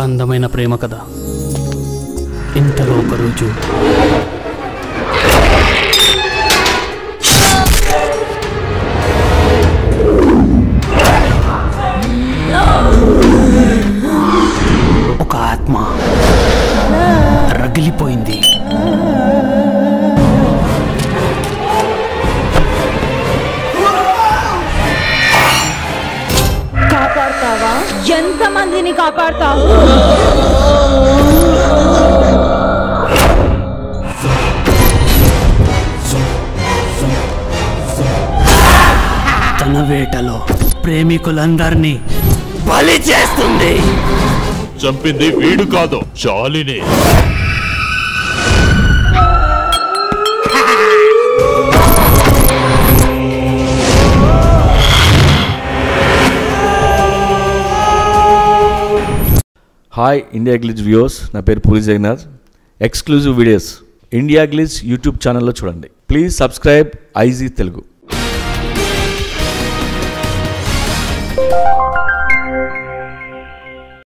అందమైన ప్రేమ కథ ఇంతలో ఒక రోజు ఒక ఆత్మ రగిలిపోయింది కాపాడతావా ఎంత మందిని కాపాడతావు తన వేటలో ప్రేమికులందరినీ బలి చేస్తుంది చంపింది వీడు కాదు చాలిని హాయ్ ఇండియా గ్లిజ్ వ్యూవర్స్ నా పేరు Puri Jagannadh exclusive videos India Glitz YouTube ఛానల్లో చూడండి ప్లీజ్ సబ్స్క్రైబ్ ఐజీ తెలుగు